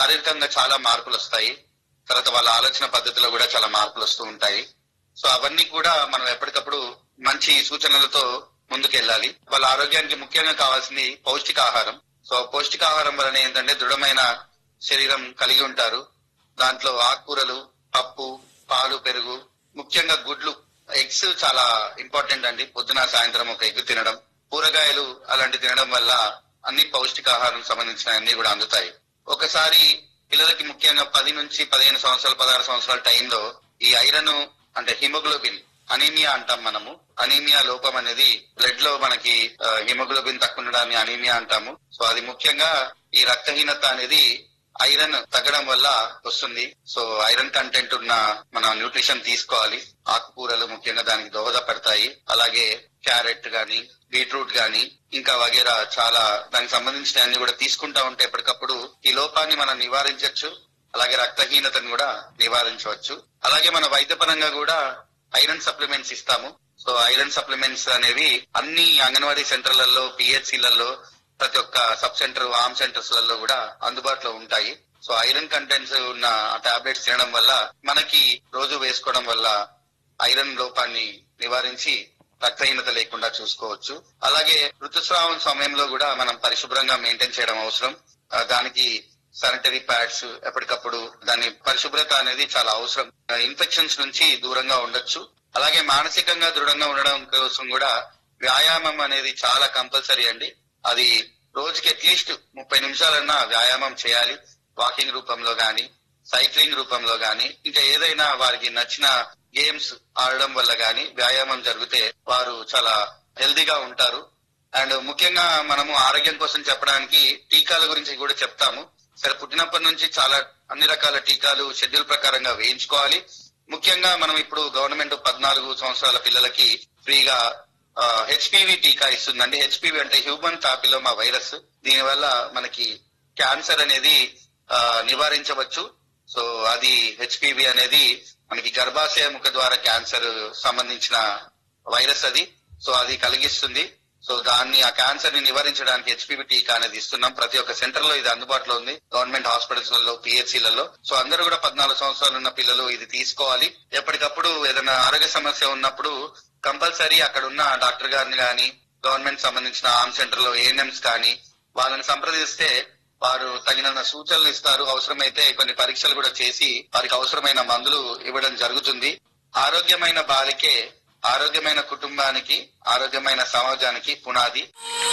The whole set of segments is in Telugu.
శారీరకంగా చాలా మార్పులు వస్తాయి తర్వాత వాళ్ళ ఆలోచన పద్ధతిలో కూడా చాలా మార్పులు వస్తూ ఉంటాయి సో అవన్నీ కూడా మనం ఎప్పటికప్పుడు మంచి సూచనలతో ముందుకెళ్ళాలి వాళ్ళ ఆరోగ్యానికి ముఖ్యంగా కావాల్సింది పౌష్టికాహారం సో పౌష్టికాహారం వలన ఏంటంటే దృఢమైన శరీరం కలిగి ఉంటారు దాంట్లో ఆకుకూరలు పప్పు పాలు పెరుగు ముఖ్యంగా గుడ్లు ఎగ్స్ చాలా ఇంపార్టెంట్ అండి పొద్దున సాయంత్రం ఒక ఎగ్ తినడం కూరగాయలు అలాంటి తినడం వల్ల అన్ని పౌష్టికాహారం సంబంధించిన అన్ని కూడా అందుతాయి ఒకసారి పిల్లలకి ముఖ్యంగా పది నుంచి పదిహేను సంవత్సరాలు పదహారు సంవత్సరాల టైంలో ఈ ఐరన్ అంటే హిమోగ్లోబిన్ అనీమియా అంటాం మనము అనీమియా లోపం అనేది బ్లడ్ లో మనకి ఆ, హిమోగ్లోబిన్ తక్కువ ఉండడాన్ని అనీమియా అంటాము సో అది ముఖ్యంగా ఈ రక్తహీనత అనేది ఐరన్ తగ్గడం వల్ల వస్తుంది సో ఐరన్ కంటెంట్ ఉన్న మన న్యూట్రిషన్ తీసుకోవాలి ఆకుకూరలు ముఖ్యంగా దానికి దోహదపడతాయి అలాగే క్యారెట్ గాని బీట్రూట్ గాని ఇంకా వగేరా చాలా దానికి సంబంధించిన అన్ని కూడా తీసుకుంటా ఉంటే ఎప్పటికప్పుడు ఈ లోపాన్ని మనం నివారించవచ్చు అలాగే రక్తహీనతను కూడా నివారించవచ్చు అలాగే మన వైద్యపరంగా కూడా ఐరన్ సప్లిమెంట్స్ ఇస్తాము సో ఐరన్ సప్లిమెంట్స్ అనేవి అన్ని అంగన్వాడీ సెంటర్లలో పిహెచ్సిలలో ప్రతి ఒక్క సబ్ సెంటర్ ఆర్మ్ సెంటర్స్ లలో కూడా అందుబాటులో ఉంటాయి సో ఐరన్ కంటెంట్స్ ఉన్న టాబ్లెట్స్ తినడం వల్ల మనకి రోజు వేసుకోవడం వల్ల ఐరన్ లోపాన్ని నివారించి రక్తహీనత లేకుండా చూసుకోవచ్చు అలాగే ఋతుస్రావం సమయంలో కూడా మనం పరిశుభ్రంగా మెయింటైన్ చేయడం అవసరం ఆ, దానికి శానిటరీ ప్యాడ్స్ ఎప్పటికప్పుడు దాని పరిశుభ్రత అనేది చాలా అవసరం ఇన్ఫెక్షన్స్ నుంచి దూరంగా ఉండొచ్చు అలాగే మానసికంగా దృఢంగా ఉండడం కోసం కూడా వ్యాయామం అనేది చాలా కంపల్సరీ అండి అది రోజుకి అట్లీస్ట్ ముప్పై నిమిషాలన్నా వ్యాయామం చేయాలి వాకింగ్ రూపంలో గాని సైక్లింగ్ రూపంలో గాని ఇంకా ఏదైనా వారికి నచ్చిన గేమ్స్ ఆడడం వల్ల గాని వ్యాయామం జరిగితే వారు చాలా హెల్దీగా ఉంటారు అండ్ ముఖ్యంగా మనము ఆరోగ్యం కోసం చెప్పడానికి టీకాల గురించి కూడా చెప్తాము సరే పుట్టినప్పటి నుంచి చాలా అన్ని రకాల టీకాలు షెడ్యూల్ ప్రకారంగా వేయించుకోవాలి ముఖ్యంగా మనం ఇప్పుడు గవర్నమెంట్ పద్నాలుగు సంవత్సరాల పిల్లలకి ఫ్రీగా హెచ్పివి టీకా ఇస్తుందండి హెచ్పివి అంటే హ్యూమన్ పాపిలోమా వైరస్ దీనివల్ల మనకి క్యాన్సర్ అనేది ఆ, నివారించవచ్చు సో అది హెచ్పివి అనేది మనకి గర్భాశయ ముఖ ద్వారా క్యాన్సర్ సంబంధించిన వైరస్ అది సో అది కలిగిస్తుంది సో దాన్ని ఆ క్యాన్సర్ ని నివారించడానికి హెచ్పివి టీకా అనేది ఇస్తున్నాం ప్రతి ఒక్క సెంటర్ లో ఇది అందుబాటులో ఉంది గవర్నమెంట్ హాస్పిటల్స్ లలో పిహెచ్సిలలో సో అందరూ కూడా పద్నాలుగు సంవత్సరాలు ఉన్న పిల్లలు ఇది తీసుకోవాలి ఎప్పటికప్పుడు ఏదైనా ఆరోగ్య సమస్య ఉన్నప్పుడు కంపల్సరీ అక్కడ ఉన్న డాక్టర్ గారిని గాని గవర్నమెంట్ సంబంధించిన ఆర్మ్ సెంటర్ లో ఏఎన్ఎంస్ కానీ వాళ్ళని సంప్రదిస్తే వారు తగిన సూచనలు ఇస్తారు అవసరమైతే కొన్ని పరీక్షలు కూడా చేసి వారికి అవసరమైన మందులు ఇవ్వడం జరుగుతుంది ఆరోగ్యమైన బాలికే ఆరోగ్యమైన కుటుంబానికి ఆరోగ్యమైన సమాజానికి పునాది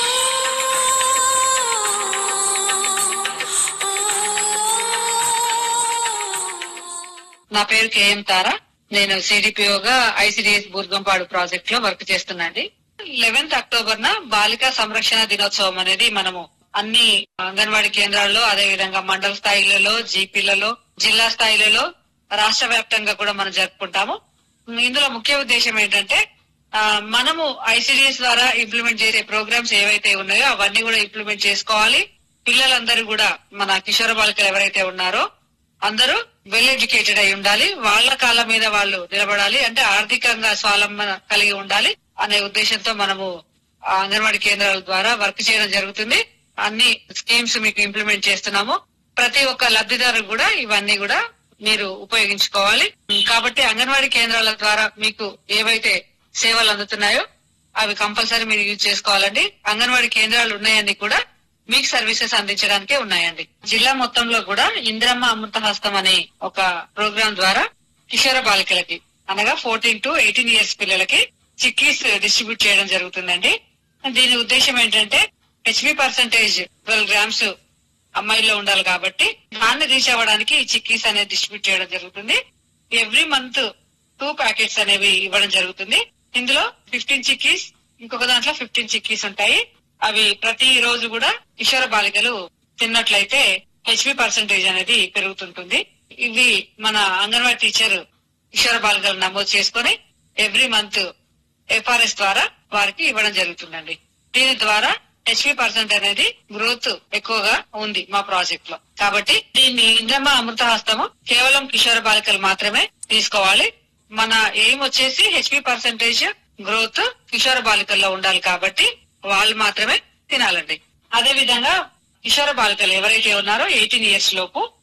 నా పేరు కేఎం తారా నేను సిడిపిఓగా ఐసిడిఎస్ బూర్గంపాడు ప్రాజెక్ట్ లో వర్క్ చేస్తున్నాండి లెవెన్త్ అక్టోబర్ న బాలికా సంరక్షణ దినోత్సవం అనేది మనము అన్ని అంగన్వాడీ కేంద్రాల్లో అదే విధంగా మండల స్థాయిలలో జీపీలలో జిల్లా స్థాయిలలో రాష్ట్ర వ్యాప్తంగా కూడా మనం జరుపుకుంటాము ఇందులో ముఖ్య ఉద్దేశం ఏంటంటే ఆ, మనము ఐసిడిఎస్ ద్వారా ఇంప్లిమెంట్ చేసే ప్రోగ్రామ్స్ ఏవైతే ఉన్నాయో అవన్నీ కూడా ఇంప్లిమెంట్ చేసుకోవాలి పిల్లలందరూ కూడా మన కిషోర బాలికలు ఎవరైతే ఉన్నారో అందరూ వెల్ ఎడ్యుకేటెడ్ అయి ఉండాలి వాళ్ళ కాళ్ళ మీద వాళ్ళు నిలబడాలి అంటే ఆర్థికంగా స్వావలంబన కలిగి ఉండాలి అనే ఉద్దేశంతో మనము ఆ అంగన్వాడీ కేంద్రాల ద్వారా వర్క్ చేయడం జరుగుతుంది అన్ని స్కీమ్స్ మీకు ఇంప్లిమెంట్ చేస్తున్నాము ప్రతి ఒక్క లబ్ధిదారు కూడా ఇవన్నీ కూడా మీరు ఉపయోగించుకోవాలి కాబట్టి అంగన్వాడీ కేంద్రాల ద్వారా మీకు ఏవైతే సేవలు అందుతున్నాయో అవి కంపల్సరీ మీరు యూజ్ చేసుకోవాలండి అంగన్వాడీ కేంద్రాలు ఉన్నాయని కూడా మీకు సర్వీసెస్ అందించడానికే ఉన్నాయండి జిల్లా మొత్తంలో కూడా ఇందిరమ్మ అమృత హస్తం అనే ఒక ప్రోగ్రాం ద్వారా కిషోర బాలికలకి అనగా ఫోర్టీన్ టు ఎయిటీన్ ఇయర్స్ పిల్లలకి చిక్కీస్ డిస్ట్రిబ్యూట్ చేయడం జరుగుతుందండి దీని ఉద్దేశం ఏంటంటే హెచ్పి పర్సంటేజ్ ట్వెల్వ్ గ్రామ్స్ అమ్మాయిల్లో ఉండాలి కాబట్టి దాన్ని రీచ్ అవ్వడానికి ఈ చిక్కీస్ అనేది డిస్ట్రిబ్యూట్ చేయడం జరుగుతుంది ఎవ్రీ మంత్ టూ ప్యాకెట్స్ అనేవి ఇవ్వడం జరుగుతుంది ఇందులో ఫిఫ్టీన్ చిక్కీస్ ఇంకొక దాంట్లో ఫిఫ్టీన్ చిక్కీస్ ఉంటాయి అవి ప్రతి రోజు కూడా కిషోర బాలికలు తిన్నట్లయితే హెచ్పి పర్సంటేజ్ అనేది పెరుగుతుంటుంది ఇవి మన అంగన్వాడీ టీచర్ కిషోర బాలికలు నమోదు చేసుకొని ఎవ్రీ మంత్ ఎఫ్ఆర్ఎస్ ద్వారా వారికి ఇవ్వడం జరుగుతుందండి దీని ద్వారా హెచ్పి పర్సెంట్ అనేది గ్రోత్ ఎక్కువగా ఉంది మా ప్రాజెక్ట్ లో కాబట్టి దీన్ని ఇంద్రమ్మ అమృత హస్తము కేవలం కిషోర బాలికలు మాత్రమే తీసుకోవాలి మన ఎయిమ్ వచ్చేసి హెచ్పి పర్సెంటేజ్ గ్రోత్ కిషోర బాలికల్లో ఉండాలి కాబట్టి వాళ్ళు మాత్రమే తినాలండి అదే విధంగా కిషోర బాలికలు ఎవరైతే ఉన్నారో ఎయిటీన్ ఇయర్స్ లోపు